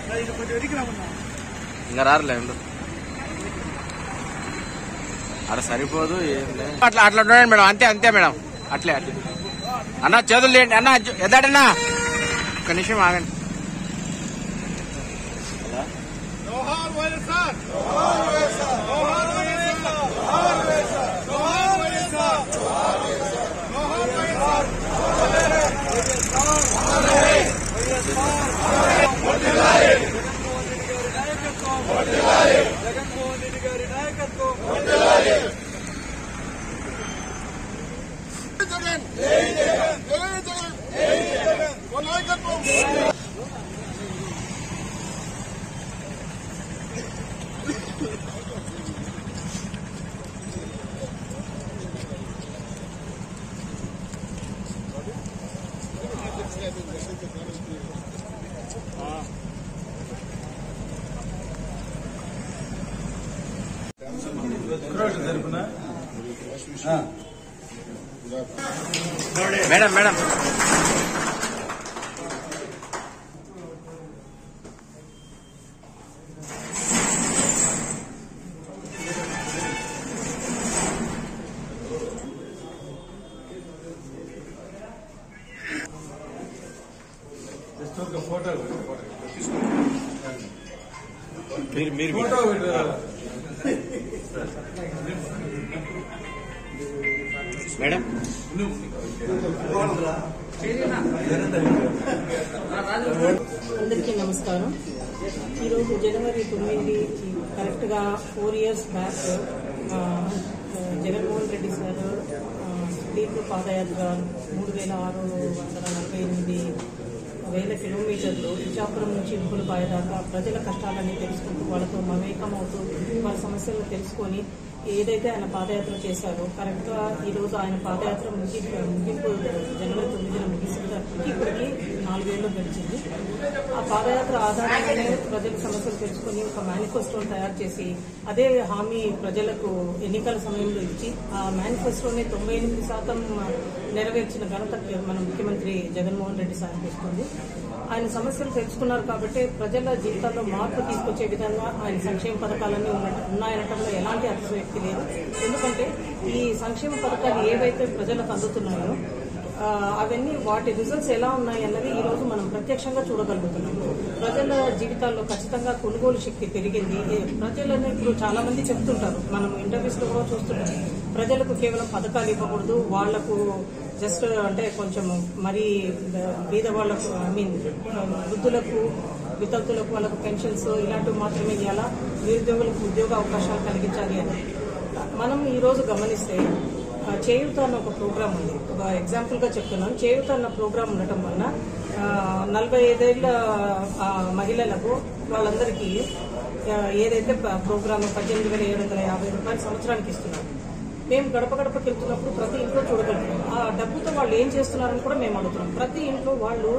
ఇంకా రారులే ఉండు అక్కడ సరిపోదు ఏం లేదు అట్లా అట్లా ఉండండి మేడం అంతే అంతే మేడం అట్లే అట్లే అన్న చేతులు లేండి అన్న ఎదాడన్నా ఒక్క నిమిషం ఆగండి జగన్మోహన్ రెడ్డి గారి నాయకత్వం మేడం మేడం మీరు మీరు మేడం అందరికీ నమస్కారం ఈరోజు జనవరి తొమ్మిది కరెక్ట్గా ఫోర్ ఇయర్స్ బ్యాక్ ఆ, జగన్మోహన్ రెడ్డి సార్ ఆ, సుదీర్ఘ పాదయాత్ర మూడు వేల ఆరు వందల నలభై ఎనిమిది వేల కిలోమీటర్లు ఇచ్చాపురం నుంచి ఇంపులపాయ దాకా ప్రజల కష్టాలన్నీ తెలుసుకుంటూ వాళ్ళతో మమేకం అవుతూ వాళ్ళ సమస్యలను తెలుసుకొని ఏదైతే ఆయన పాదయాత్ర చేశారో కరెక్ట్గా ఈరోజు ఆయన పాదయాత్ర ముగి ముగింపు జనవరి తొమ్మిదిన ముగిసేటప్పటికి ఇప్పటికి నాలుగేళ్లు గడిచింది ఆ పాదయాత్ర ఆధారంగానే ప్రజల సమస్యలు తెలుసుకొని ఒక మేనిఫెస్టోని తయారు చేసి అదే హామీ ప్రజలకు ఎన్నికల సమయంలో ఇచ్చి ఆ మేనిఫెస్టోని తొంభై ఎనిమిది శాతం నెరవేర్చిన ఘనత మన ముఖ్యమంత్రి జగన్మోహన్ రెడ్డి సార్కి వస్తుంది ఆయన సమస్యలు తెలుసుకున్నారు కాబట్టి ప్రజల జీవితాల్లో మార్పు తీసుకొచ్చే విధంగా ఆయన సంక్షేమ పథకాలన్నీ ఉన్నట్టు ఉన్నాయనటంలో ఎలాంటి అతిశయోక్తి లేదు ఎందుకంటే ఈ సంక్షేమ పథకాలు ఏవైతే ప్రజలకు అందుతున్నాయో ఆ, అవన్నీ వాటి రిజల్ట్స్ ఎలా ఉన్నాయి అన్నది ఈ రోజు మనం ప్రత్యక్షంగా చూడగలుగుతున్నాం ప్రజల జీవితాల్లో ఖచ్చితంగా కొనుగోలు శక్తి పెరిగింది ఏ, ప్రజలను ఇప్పుడు చాలా మంది చెప్తుంటారు మనం ఇంటర్వ్యూస్ లో కూడా చూస్తుంటాం ప్రజలకు కేవలం పథకాలు ఇవ్వకూడదు వాళ్లకు జస్ట్ అంటే కొంచెం మరీ బీద వాళ్లకు ఐ మీన్ వృద్ధులకు వితంతులకు వాళ్ళకు పెన్షన్స్ ఇలాంటివి మాత్రమే ఇవ్వాలా నిరుద్యోగులకు ఉద్యోగ అవకాశాలు కలిగించాలి అని మనం ఈ రోజు గమనిస్తే ఆ, చేయూత అన్న ఒక ప్రోగ్రామ్ ఉంది ఒక ఎగ్జాంపుల్ గా చెప్తున్నాను చేయూత అన్న ప్రోగ్రామ్ ఉండటం వలన ఆ, నలభై ఐదేళ్ల ఆ, మహిళలకు వాళ్ళందరికీ ఆ, ఏదైతే ప- ప్రోగ్రామ్ పద్దెనిమిది వేల ఏడు వందల యాభై రూపాయలు సంవత్సరానికి ఇస్తున్నారు మేము గడప గడపకి వెళ్తున్నప్పుడు ప్రతి ఇంట్లో చూడగలుగుతాం ఆ డబ్బుతో వాళ్ళు ఏం చేస్తున్నారని కూడా మేము అడుగుతున్నాం ప్రతి ఇంట్లో వాళ్ళు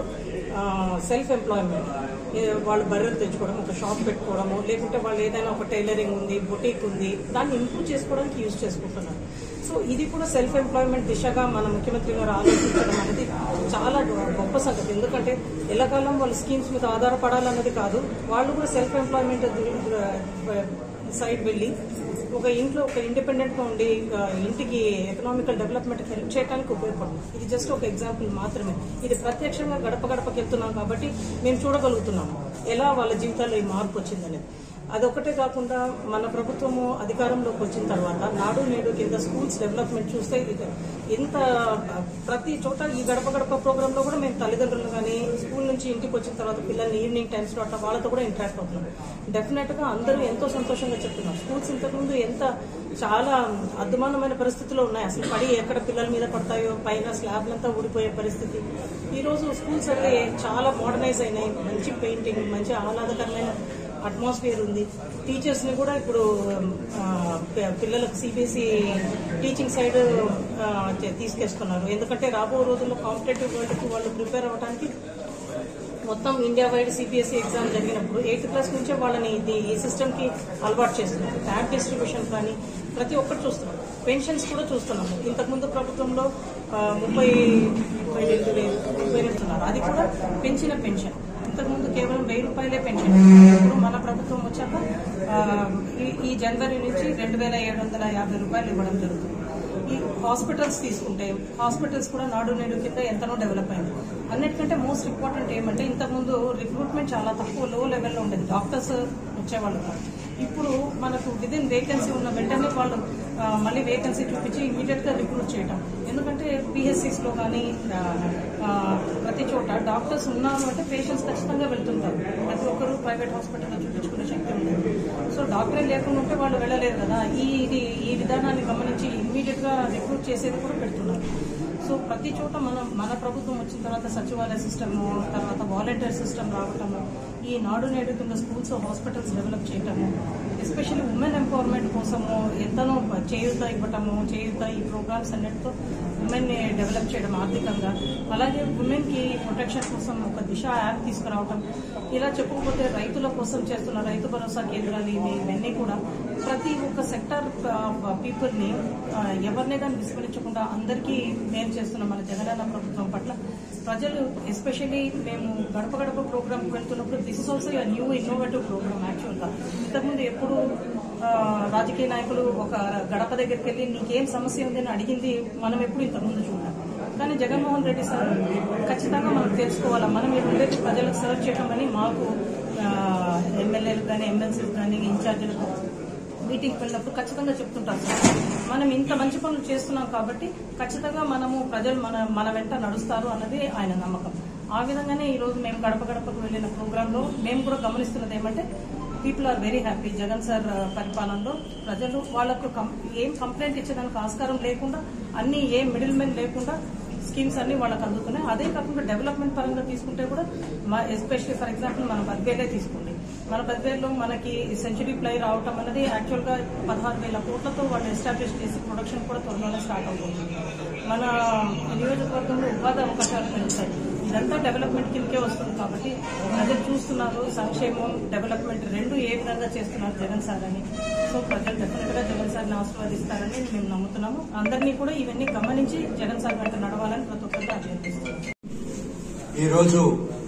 సెల్ఫ్ ఎంప్లాయ్మెంట్ వాళ్ళు బర్రెలు తెచ్చుకోవడం ఒక షాప్ పెట్టుకోవడము లేకుంటే వాళ్ళు ఏదైనా ఒక టైలరింగ్ ఉంది బొటీక్ ఉంది దాన్ని ఇంప్రూవ్ చేసుకోవడానికి యూజ్ చేసుకుంటున్నారు సో ఇది కూడా సెల్ఫ్ ఎంప్లాయ్మెంట్ దిశగా మన ముఖ్యమంత్రి గారు ఆలోచించడం అనేది చాలా గొప్ప సంగతి ఎందుకంటే ఎల్లకాలం వాళ్ళ స్కీమ్స్ మీద ఆధారపడాలన్నది కాదు వాళ్ళు కూడా సెల్ఫ్ ఎంప్లాయ్మెంట్ సైడ్ వెళ్ళి ఒక ఇంట్లో ఒక ఇండిపెండెంట్ గా ఉండి ఆ, ఇంటికి ఎకనామికల్ డెవలప్మెంట్ హెల్ప్ చేయడానికి ఉపయోగపడుతుంది ఇది జస్ట్ ఒక ఎగ్జాంపుల్ మాత్రమే ఇది ప్రత్యక్షంగా గడప గడపకి వెళ్తున్నాం కాబట్టి మేము చూడగలుగుతున్నాము ఎలా వాళ్ళ జీవితాల్లో ఈ మార్పు వచ్చిందనేది అదొకటే కాకుండా మన ప్రభుత్వము అధికారంలోకి వచ్చిన తర్వాత నాడు నేడు కింద స్కూల్స్ డెవలప్మెంట్ చూస్తే ఇది ఎంత ప్రతి చోట ఈ గడప గడప ప్రోగ్రామ్ లో కూడా మేము తల్లిదండ్రులు కానీ స్కూల్ నుంచి ఇంటికి వచ్చిన తర్వాత పిల్లల్ని ఈవినింగ్ టైమ్స్ లో అట్లా వాళ్ళతో కూడా ఇంటరాక్ట్ అవుతున్నాం డెఫినెట్ గా అందరూ ఎంతో సంతోషంగా చెప్తున్నారు స్కూల్స్ ఇంతకుముందు ఎంత చాలా అద్దుమానమైన పరిస్థితుల్లో ఉన్నాయి అసలు పడి ఎక్కడ పిల్లల మీద పడతాయో పైన స్లాబ్లంతా ఊడిపోయే పరిస్థితి ఈ రోజు స్కూల్స్ అయితే చాలా మోడర్నైజ్ అయినాయి మంచి పెయింటింగ్ మంచి ఆహ్లాదకరమైన అట్మాస్ఫియర్ ఉంది టీచర్స్ ని కూడా ఇప్పుడు ఆ, పి- పిల్లలకు సిబిఎస్ఈ టీచింగ్ సైడ్ ఆ, చే- తీసుకెస్తున్నారు ఎందుకంటే రాబో రోజుల్లో కాంపిటేటివ్ వరల్డ్ కు వాళ్ళు ప్రిపేర్ అవ్వడానికి మొత్తం ఇండియా వైడ్ సిబిఎస్ఈ ఎగ్జామ్ జరిగినప్పుడు ఎయిత్ క్లాస్ నుంచే వాళ్ళని ఇది ఈ సిస్టమ్ కి అలవాటు చేస్తున్నారు ట్యాబ్ డిస్ట్రిబ్యూషన్ కానీ ప్రతి ఒక్కటి చూస్తున్నాం పెన్షన్స్ కూడా చూస్తున్నాము ఇంతకుముందు ప్రభుత్వంలో ఆ, ముప్పై ముప్పై రెండు వేలు ముప్పై రెండు ఉన్నారు అది కూడా పెంచిన పెన్షన్ ఇంతకుముందు కేవలం వెయ్యి రూపాయలే పెన్షన్ ఇప్పుడు మన ప్రభుత్వం వచ్చాక ఆ, ఈ- ఈ జనవరి నుంచి రెండు వేల ఏడు వందల యాభై రూపాయలు ఇవ్వడం జరుగుతుంది ఈ హాస్పిటల్స్ తీసుకుంటే హాస్పిటల్స్ కూడా నాడు నేడు కింద ఎంతనో డెవలప్ అయింది అన్నిటికంటే మోస్ట్ ఇంపార్టెంట్ ఏమంటే ఇంతకుముందు రిక్రూట్మెంట్ చాలా తక్కువ లో లెవెల్లో ఉండేది డాక్టర్స్ వచ్చేవాళ్ళు కాదు ఇప్పుడు మనకు విదిన్ వేకెన్సీ ఉన్న వెంటనే వాళ్ళు ఆ, మళ్ళీ వేకెన్సీ చూపించి ఇమీడియట్ గా రిక్రూట్ చేయటం ఎందుకంటే పిహెచ్సిస్ లో కానీ ఆ, ఆ, ప్రతి చోట డాక్టర్స్ ఉన్నారు అంటే పేషెంట్స్ ఖచ్చితంగా వెళ్తుంటారు ప్రతి ఒక్కరు ప్రైవేట్ హాస్పిటల్లో చూపించుకునే శక్తి ఉంది సో డాక్టరే లేకుండా ఉంటే వాళ్ళు వెళ్ళలేరు కదా ఈ ఇది ఈ విధానాన్ని గమనించి ఇమీడియట్ గా రిక్రూట్ చేసేది కూడా పెడుతున్నారు సో ప్రతి చోట మనం మన ప్రభుత్వం వచ్చిన తర్వాత సచివాలయ సిస్టమ్ తర్వాత వాలంటీర్ సిస్టమ్ రావటము ఈ నాడు నేడు కింద స్కూల్స్ హాస్పిటల్స్ డెవలప్ చేయటము ఎస్పెషల్లీ ఉమెన్ ఎంపవర్మెంట్ కోసము ఎంతనో చేయూత ఇవ్వటము చేయూత ఈ ప్రోగ్రామ్స్ అన్నిటితో ఉమెన్ ని డెవలప్ చేయడం ఆర్థికంగా అలాగే ఉమెన్ కి ప్రొటెక్షన్ కోసం ఒక దిశ యాప్ తీసుకురావటం ఇలా చెప్పుకోకపోతే రైతుల కోసం చేస్తున్న రైతు భరోసా కేంద్రాలు ఇవి ఇవన్నీ కూడా ప్రతి ఒక్క సెక్టర్ పీపుల్ ని ఆ, ఎవరినే కానీ విస్మరించకుండా అందరికీ మేలు చేస్తున్న మన జగనన్న ప్రభుత్వం పట్ల ప్రజలు ఎస్పెషల్లీ మేము గడప గడప ప్రోగ్రామ్ వెళ్తున్నప్పుడు this is also new innovative program actual గా ఇంతకుముందు ఎప్పుడు ఆ, రాజకీయ నాయకులు ఒక గడప దగ్గరికి వెళ్ళి నీకేం సమస్య ఉంది అని అడిగింది మనం ఎప్పుడు ఇంతకుముందు చూడాలి కానీ జగన్మోహన్ రెడ్డి సార్ ఖచ్చితంగా మనం తెలుసుకోవాలా మనం ఇక్కడ ఉండేది ప్రజలకు సర్వ్ చేయడం అని మాకు ఎమ్మెల్యేలకు కానీ ఎమ్మెల్సీలకు కానీ ఇన్ఛార్జీలకు మీటింగ్కి వెళ్ళినప్పుడు ఖచ్చితంగా చెప్తుంటారు సార్ మనం ఇంత మంచి పనులు చేస్తున్నాం కాబట్టి ఖచ్చితంగా మనము ప్రజలు మన మన వెంట నడుస్తారు అన్నది ఆయన నమ్మకం ఆ విధంగానే ఈ రోజు మేము గడప గడపకు వెళ్ళిన ప్రోగ్రామ్ లో మేము కూడా గమనిస్తున్నది ఏమంటే people are very happy Jagan sir ఆ, పరిపాలనలో ప్రజలు వాళ్ళకు కం- ఏం కంప్లైంట్ ఇచ్చేదానికి ఆస్కారం లేకుండా అన్ని ఏ మిడిల్ మెన్ లేకుండా స్కీమ్స్ అన్ని వాళ్ళకి అందుతున్నాయి అదే కాకుండా డెవలప్మెంట్ పరంగా తీసుకుంటే కూడా ఎస్పెషల్లీ ఫర్ ఎగ్జాంపుల్ మన బద్వేలే తీసుకోండి మన బద్వేల్లో మనకి సెంచురీ ప్లై రావటం అనేది యాక్చువల్ గా పదహారు వేల కోట్లతో వాళ్ళు ఎస్టాబ్లిష్ చేసి ప్రొడక్షన్ కూడా త్వరలోనే స్టార్ట్ అవుతుంది మన నియోజకవర్గంలో ఉపాధి అవకాశాలు పెరుగుతాయి ఇదంతా డెవలప్మెంట్ కిందకే వస్తుంది కాబట్టి ప్రజలు చూస్తున్నారు సంక్షేమం డెవలప్మెంట్ రెండు ఏ విధంగా చేస్తున్నారు జగన్ సార్ అని సో ప్రజలు డెఫినెట్ గా జగన్ సార్ని ఆశీర్వదిస్తారని మేము నమ్ముతున్నాము అందరినీ కూడా ఇవన్నీ గమనించి జగన్ సార్ వెంట నడవాలని ప్రతి ఒక్కరిని అభ్యర్థిస్తున్నాం ఈరోజు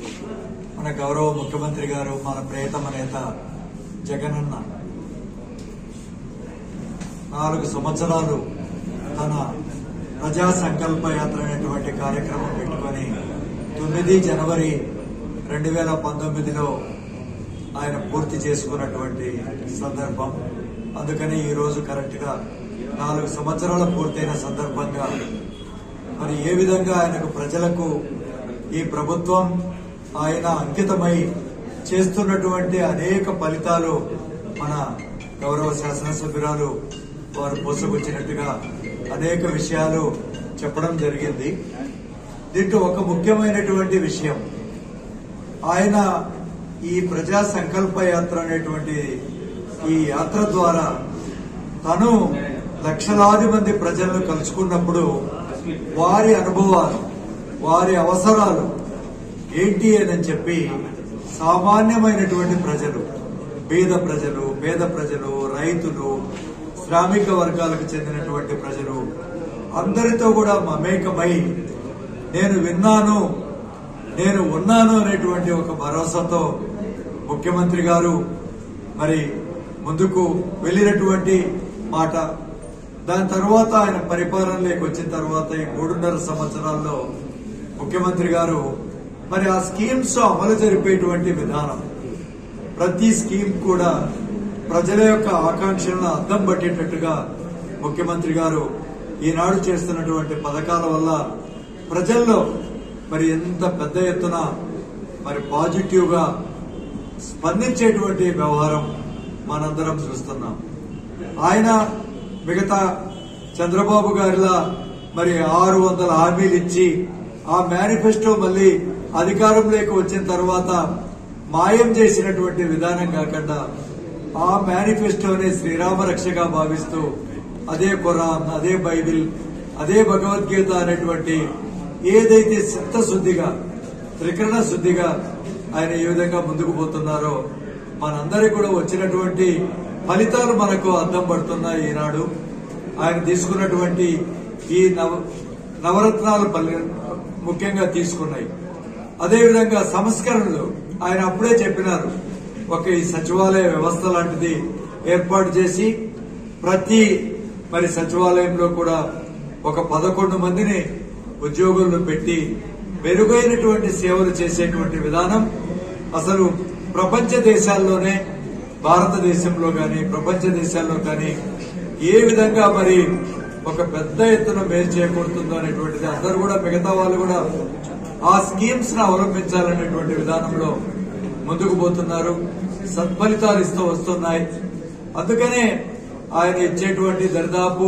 మన గౌరవ ముఖ్యమంత్రి గారు మన ప్రియతమ నేత జగనన్న నాలుగు సంవత్సరాలు తన ప్రజా సంకల్ప యాత్ర అనేటువంటి కార్యక్రమం పెట్టుకొని తొమ్మిది జనవరి రెండు వేల పంతొమ్మిదిలో ఆయన పూర్తి చేసుకున్నటువంటి సందర్భం అందుకని ఈ రోజు కరెక్ట్ గా నాలుగు సంవత్సరాలు పూర్తయిన సందర్భంగా మరి ఏ విధంగా ఆయనకు ప్రజలకు ఈ ప్రభుత్వం ఆయన అంకితమై చేస్తున్నటువంటి అనేక ఫలితాలు మన గౌరవ శాసనసభ్యురాలు వారు పోసుకొచ్చినట్టుగా అనేక విషయాలు చెప్పడం జరిగింది దీంట్లో ఒక ముఖ్యమైనటువంటి విషయం ఆయన ఈ ప్రజా సంకల్ప యాత్ర అనేటువంటి ఈ యాత్ర ద్వారా తను లక్షలాది మంది ప్రజలను కలుసుకున్నప్పుడు వారి అనుభవాలు వారి అవసరాలు ఏంటి అని చెప్పి సామాన్యమైనటువంటి ప్రజలు బీద ప్రజలు పేద ప్రజలు రైతులు శ్రామిక వర్గాలకు చెందినటువంటి ప్రజలు అందరితో కూడా మమేకమై నేను విన్నాను నేను ఉన్నాను అనేటువంటి ఒక భరోసాతో ముఖ్యమంత్రి గారు మరి ముందుకు వెళ్ళినటువంటి మాట దాని తర్వాత ఆయన పరిపాలనలోకి వచ్చిన తర్వాత ఈ మూడున్నర సంవత్సరాల్లో ముఖ్యమంత్రి గారు మరి ఆ స్కీమ్స్ అమలు జరిపేటువంటి విధానం ప్రతి స్కీమ్ కూడా ప్రజల యొక్క ఆకాంక్షలను అద్దం పట్టేటట్టుగా ముఖ్యమంత్రి గారు ఈనాడు చేస్తున్నటువంటి పథకాల వల్ల ప్రజల్లో మరి ఎంత పెద్ద ఎత్తున మరి పాజిటివ్ గా స్పందించేటువంటి వ్యవహారం మనందరం చూస్తున్నాం ఆయన మిగతా చంద్రబాబు గారిలా మరి ఆరు వందల హామీలు ఇచ్చి ఆ మేనిఫెస్టో మళ్ళీ అధికారంలోకి వచ్చిన తర్వాత మాయం చేసినటువంటి విధానం కాకుండా ఆ మేనిఫెస్టోని శ్రీరామ రక్షగా భావిస్తూ అదే ఖురాన్ అదే బైబిల్ అదే భగవద్గీత అనేటువంటి ఏదైతే చిత్తశుద్ధిగా త్రికరణ శుద్ధిగా ఆయన ఏ విధంగా ముందుకు పోతున్నారో మనందరికి కూడా వచ్చినటువంటి ఫలితాలు మనకు అర్థం పడుతున్నాయి ఈనాడు ఆయన తీసుకున్నటువంటి ఈ నవ నవరత్నాలు పలి- ముఖ్యంగా తీసుకున్నాయి అదేవిధంగా సంస్కరణలు ఆయన అప్పుడే చెప్పినారు ఒక ఈ సచివాలయ వ్యవస్థ లాంటిది ఏర్పాటు చేసి ప్రతి మరి సచివాలయంలో కూడా ఒక పదకొండు మందిని ఉద్యోగులను పెట్టి మెరుగైనటువంటి సేవలు చేసేటువంటి విధానం అసలు ప్రపంచ దేశాల్లోనే భారతదేశంలో కానీ ప్రపంచ దేశాల్లో కానీ ఏ విధంగా మరి ఒక పెద్ద ఎత్తున మేలు చేకూరుతుందో అనేటువంటిది అందరూ కూడా మిగతా వాళ్ళు కూడా ఆ స్కీమ్స్ ను అవలంబించాలనేటువంటి విధానంలో ముందుకు పోతున్నారు సత్ఫలితాలు ఇస్తూ వస్తున్నాయి అందుకనే ఆయన ఇచ్చేటువంటి దరిదాపు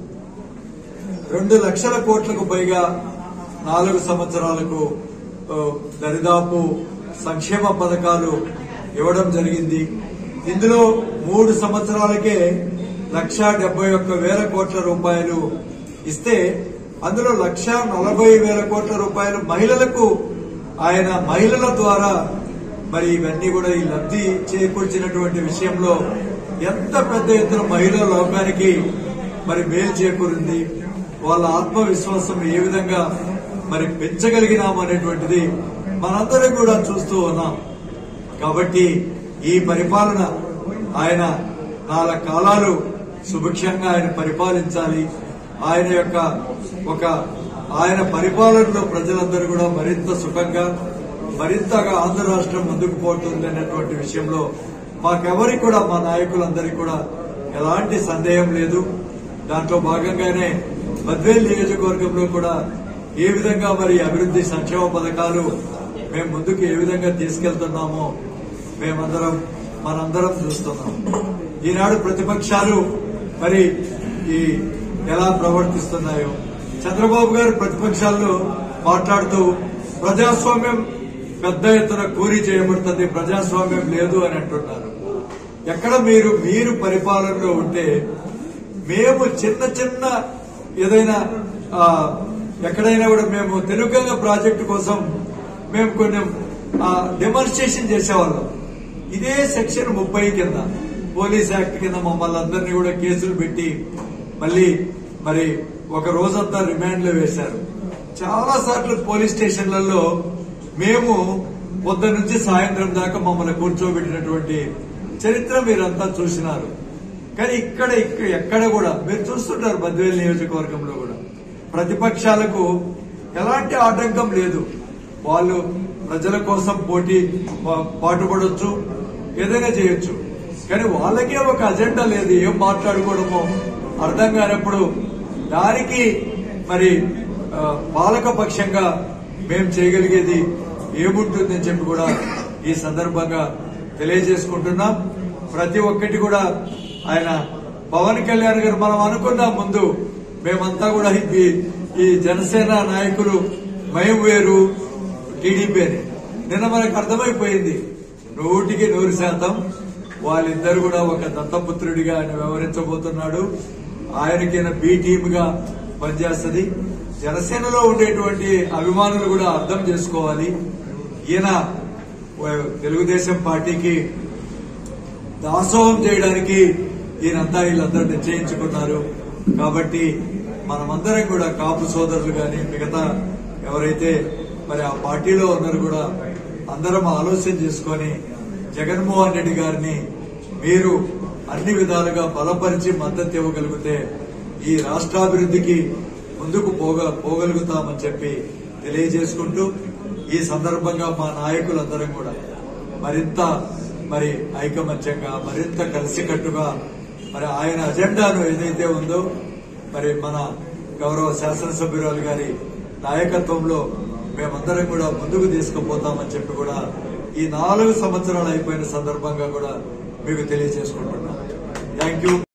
రెండు లక్షల కోట్లకు పైగా నాలుగు సంవత్సరాలకు ఆ, దరిదాపు సంక్షేమ పథకాలు ఇవ్వడం జరిగింది ఇందులో మూడు సంవత్సరాలకే లక్ష డెబ్బై ఒక్క వేల కోట్ల రూపాయలు ఇస్తే అందులో లక్ష నలభై వేల కోట్ల రూపాయలు మహిళలకు ఆయన మహిళల ద్వారా మరి ఇవన్నీ కూడా ఈ లబ్ధి చేకూర్చినటువంటి విషయంలో ఎంత పెద్ద ఎత్తున మహిళా లోకానికి మరి మేలు చేకూరింది వాళ్ళ ఆత్మవిశ్వాసం ఏ విధంగా మరి పెంచగలిగినాం అనేటువంటిది మనందరం కూడా చూస్తూ ఉన్నాం కాబట్టి ఈ పరిపాలన ఆయన నాలుగు కాలాలు సుభిక్షంగా ఆయన పరిపాలించాలి ఆయన యొక్క ఒక ఆయన పరిపాలనలో ప్రజలందరూ కూడా మరింత సుఖంగా మరింతగా ఆంధ్ర రాష్ట్రం ముందుకు పోతుంది అనేటువంటి విషయంలో మాకెవరికి కూడా మా నాయకులందరికీ కూడా ఎలాంటి సందేహం లేదు దాంట్లో భాగంగానే బద్వేల్ నియోజకవర్గంలో కూడా ఏ విధంగా మరి అభివృద్ధి సంక్షేమ పథకాలు మేము ముందుకు ఏ విధంగా తీసుకెళ్తున్నామో మేమందరం మనందరం చూస్తున్నాం ఈనాడు ప్రతిపక్షాలు మరి ఈ ఎలా ప్రవర్తిస్తున్నాయో చంద్రబాబు గారు ప్రతిపక్షాల్లో మాట్లాడుతూ ప్రజాస్వామ్యం పెద్ద ఎత్తున కూలీ చేయబడుతుంది ప్రజాస్వామ్యం లేదు అని అంటున్నారు ఎక్కడ మీరు మీరు పరిపాలనలో ఉంటే మేము చిన్న చిన్న ఏదైనా ఆ, ఎక్కడైనా కూడా మేము తెలుగంగ ప్రాజెక్టు కోసం మేము కొన్ని డెమాన్స్ట్రేషన్ చేసేవాళ్ళం ఇదే సెక్షన్ ముప్పై కింద పోలీస్ యాక్ట్ కింద మమ్మల్ని అందరినీ కూడా కేసులు పెట్టి మళ్ళీ మరి ఒక రోజంతా రిమాండ్ లో వేశారు చాలా సార్లు పోలీస్ స్టేషన్లలో మేము పొద్దు నుంచి సాయంత్రం దాకా మమ్మల్ని కూర్చోబెట్టినటువంటి చరిత్ర మీరంతా చూసినారు కానీ ఇక్కడ ఇక్కడ ఎక్కడ కూడా మీరు చూస్తుంటారు బద్వేల్ నియోజకవర్గంలో కూడా ప్రతిపక్షాలకు ఎలాంటి ఆటంకం లేదు వాళ్ళు ప్రజల కోసం పోటీ పా- పాటుపడొచ్చు ఏదైనా చేయొచ్చు కానీ వాళ్ళకే ఒక అజెండా లేదు ఏం మాట్లాడుకోవడమో అర్థం కానప్పుడు దానికి మరి ఆ, పాలక పక్షంగా మేం చేయగలిగేది ఏముంటుందని చెప్పి కూడా ఈ సందర్భంగా తెలియజేసుకుంటున్నాం ప్రతి ఒక్కటి కూడా ఆయన పవన్ కళ్యాణ్ గారు మనం అనుకున్నాం ముందు మేమంతా కూడా ఈ ఈ జనసేన నాయకులు మేము వేరు టీడీపీ అని నిన్న మనకు అర్థమైపోయింది నూటికి నూరు శాతం వాళ్ళిద్దరు కూడా ఒక దత్తపుత్రుడిగా ఆయన వ్యవహరించబోతున్నాడు ఆయనకి బి టీమ్ గా పనిచేస్తుంది జనసేనలో ఉండేటువంటి అభిమానులు కూడా అర్థం చేసుకోవాలి ఈయన తెలుగుదేశం పార్టీకి దాసోహం చేయడానికి ఈయనంతా వీళ్ళందరూ నిశ్చయించుకున్నారు కాబట్టి మనమందరం కూడా కాపు సోదరులు గాని మిగతా ఎవరైతే మరి ఆ పార్టీలో ఉన్నారు కూడా అందరం ఆలోచన చేసుకొని జగన్మోహన్ రెడ్డి గారిని మీరు అన్ని విధాలుగా బలపరిచి మద్దతు ఇవ్వగలిగితే ఈ రాష్ట్రాభివృద్ధికి ముందుకు పోగ పోగలుగుతామని చెప్పి తెలియజేసుకుంటూ ఈ సందర్భంగా మా నాయకులందరం కూడా మరింత మరి ఐకమత్యంగా మరింత కలిసికట్టుగా మరి ఆయన అజెండాను ఏదైతే ఉందో మరి మన గౌరవ శాసనసభ్యురాలు గారి నాయకత్వంలో మేమందరం కూడా ముందుకు తీసుకుపోతామని చెప్పి కూడా ఈ నాలుగు సంవత్సరాలు అయిపోయిన సందర్భంగా కూడా మీకు తెలియజేసుకుంటున్నాం థ్యాంక్ యూ